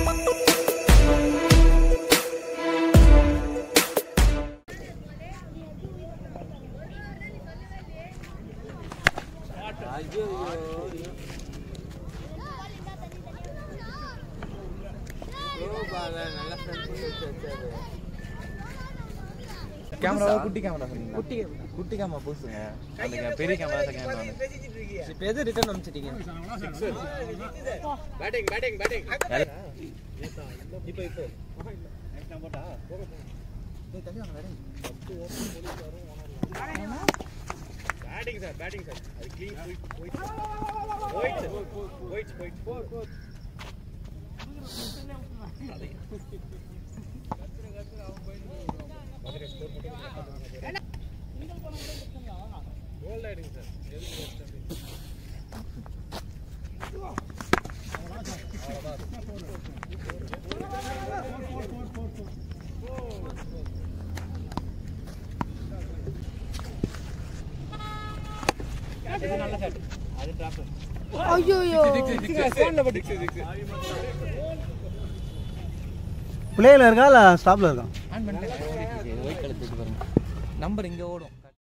camera குட்டி camera குட்டி குட்டி கேமரா பூசுங்க அந்த பெரிய கேமரா கேமரா இப்போ எது ரிட்டர்ன் அனுப்பிச்சிட்டீங்க இப்போ இப்போ பேட்டிங் சார் பேட்டிங் சார் அது க்ளீன் போயிட் போயிட் போயிட் போயிட் போயிட் கோல்ட் ஆயிடுங்க சார் எது பிளேயில் இருக்கா இல்லை ஸ்டாப்பில் இருக்கா ஆன் பண்ணிட்டேன் ஒயிட் கலர் போட்டு பாருங்க நம்பர் இங்க ஓடும்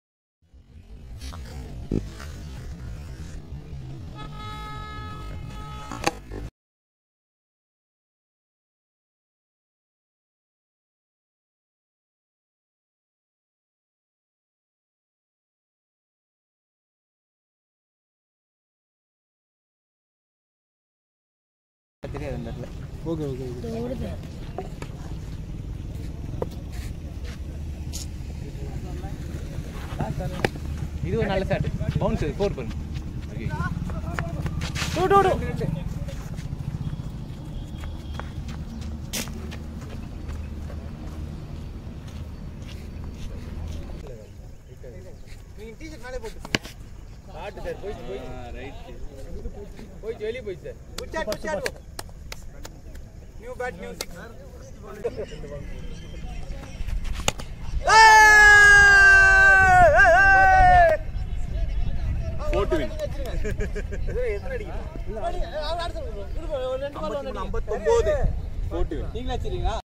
தெரியாது இந்த இடத்துல ஓகே ஓகே ஓகே இது ஒரு நல்ல ஷாட் பவுன்ஸ் ஃபோர் பண்ணு ஓகே நீங்க டீஷர்ட் மேலே போட்டுருக்கீங்க காட்டு சார் போயிட்டு போயிட்டு ரைட் போயிட்டு வெளியே போயிட்டு சார் புச்சாட் புச்சாட் நியூ பேட் நியூ சிக்ஸ் போட்டு வின் எத்தனை அடிக்கிறோம் ஐம்பத்தொம்போது போட்டு வின் நீங்களே வச்சிருக்கீங்களா